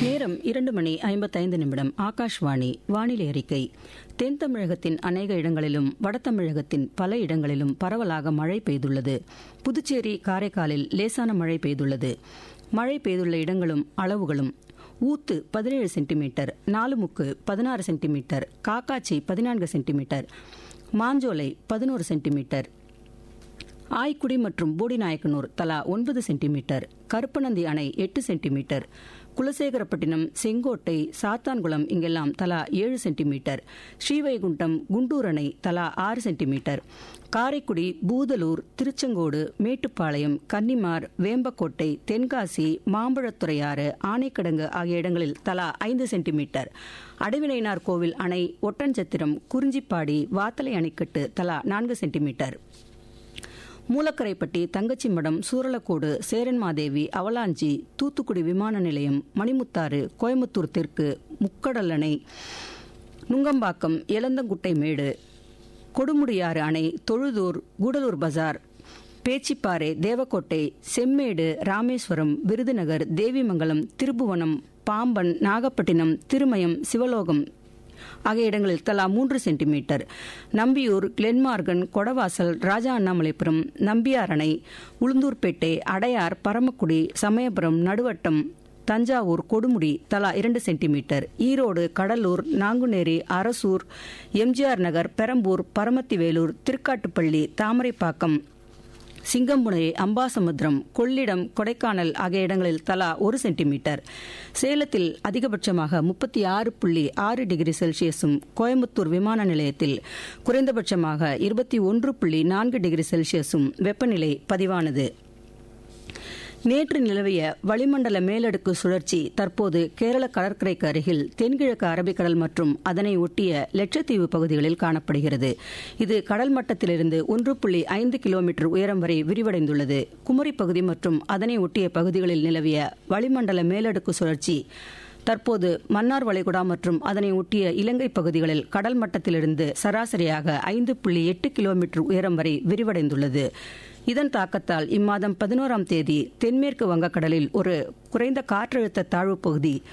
நேரம் இரண்டு மணி ஐம்பத்தைந்து நிமிடம் ஆகாஷ்வாணி வானிலை அறிக்கை தென் தமிழகத்தின் அநேக இடங்களிலும் வட தமிழகத்தின் பல இடங்களிலும் பரவலாக மழை பெய்துள்ளது புதுச்சேரி காரைக்காலில் லேசான மழை பெய்துள்ளது மழை பெய்துள்ள இடங்களும் அளவுகளும் ஊத்து பதினேழு சென்டிமீட்டர் நாலுமுக்கு பதினாறு சென்டிமீட்டர் காக்காச்சி பதினான்கு சென்டிமீட்டர் மாஞ்சோலை பதினோரு சென்டிமீட்டர் ஆய்க்குடி மற்றும் போடிநாயக்கனூர் தலா ஒன்பது சென்டிமீட்டர் கருப்பநந்தி அணை எட்டு சென்டிமீட்டர் குலசேகரப்பட்டினம் செங்கோட்டை சாத்தான்குளம் இங்கெல்லாம் தலா ஏழு சென்டிமீட்டர் ஸ்ரீவைகுண்டம் குண்டூர் அணை தலா ஆறு சென்டிமீட்டர் காரைக்குடி பூதலூர் திருச்செங்கோடு மேட்டுப்பாளையம் கன்னிமார் வேம்பக்கோட்டை தென்காசி மாம்பழத்துறையாறு ஆனைக்கடங்கு ஆகிய இடங்களில் தலா ஐந்து சென்டிமீட்டர் அடைவினைனார் கோவில் அணை ஒட்டன்சத்திரம் குறிஞ்சிப்பாடி வாத்தலை அணைக்கட்டு தலா நான்கு சென்டிமீட்டர் மூலக்கரைப்பட்டி தங்கச்சிமடம் சூரலக்கோடு சேரன்மாதேவி அவலாஞ்சி தூத்துக்குடி விமான நிலையம் மணிமுத்தாறு கோயம்புத்தூர் தெற்கு முக்கடல் அணை நுங்கம்பாக்கம் எலந்தங்குட்டை மேடு கொடுமுடியாறு அணை தொழுதூர் கூடலூர் பஜார் பேச்சிப்பாறை தேவக்கோட்டை செம்மேடு ராமேஸ்வரம் விருதுநகர் தேவிமங்கலம் திருபுவனம் பாம்பன் நாகப்பட்டினம் திருமயம் சிவலோகம் ஆகிய இடங்களில் தலா மூன்று சென்டிமீட்டர் நம்பியூர் கிளென்மார்கன் கொடவாசல் ராஜா அண்ணாமலைபுரம் நம்பியார் அணை உளுந்தூர்பேட்டை அடையார் பரமக்குடி சமயபுரம் நடுவட்டம் தஞ்சாவூர் கொடுமுடி தலா இரண்டு சென்டிமீட்டர் ஈரோடு கடலூர் நாங்குநேரி அரசூர் எம்ஜிஆர் நகர் பெரம்பூர் பரமத்திவேலூர் திருக்காட்டுப்பள்ளி தாமரைப்பாக்கம் சிங்கம்புனை அம்பாசமுத்திரம் கொள்ளிடம் கொடைக்கானல் ஆகிய இடங்களில் தலா ஒரு சென்டிமீட்டர் சேலத்தில் அதிகபட்சமாக முப்பத்தி ஆறு புள்ளி ஆறு டிகிரி செல்சியஸும் கோயம்புத்தூர் விமான நிலையத்தில் குறைந்தபட்சமாக இருபத்தி ஒன்று புள்ளி நான்கு டிகிரி செல்சியஸும் வெப்பநிலை பதிவானது நேற்று நிலவிய வளிமண்டல மேலடுக்கு சுழற்சி தற்போது கேரள கடற்கரைக்கு அருகில் தென்கிழக்கு அரபிக்கடல் மற்றும் அதனை ஒட்டிய லட்சத்தீவு பகுதிகளில் காணப்படுகிறது இது கடல் மட்டத்திலிருந்து ஒன்று புள்ளி ஐந்து கிலோமீட்டர் உயரம் வரை விரிவடைந்துள்ளது குமரி பகுதி மற்றும் அதனை ஒட்டிய பகுதிகளில் நிலவிய வளிமண்டல மேலடுக்கு சுழற்சி தற்போது மன்னார் வளைகுடா மற்றும் அதனை ஒட்டிய இலங்கை பகுதிகளில் கடல் மட்டத்திலிருந்து சராசரியாக ஐந்து புள்ளி எட்டு கிலோமீட்டர் உயரம் வரை விரிவடைந்துள்ளது இதன் தாக்கத்தால் இம்மாதம் பதினோராம் தேதி தென்மேற்கு வங்கக்கடலில் ஒரு குறைந்த காற்றழுத்த தாழ்வு பகுதி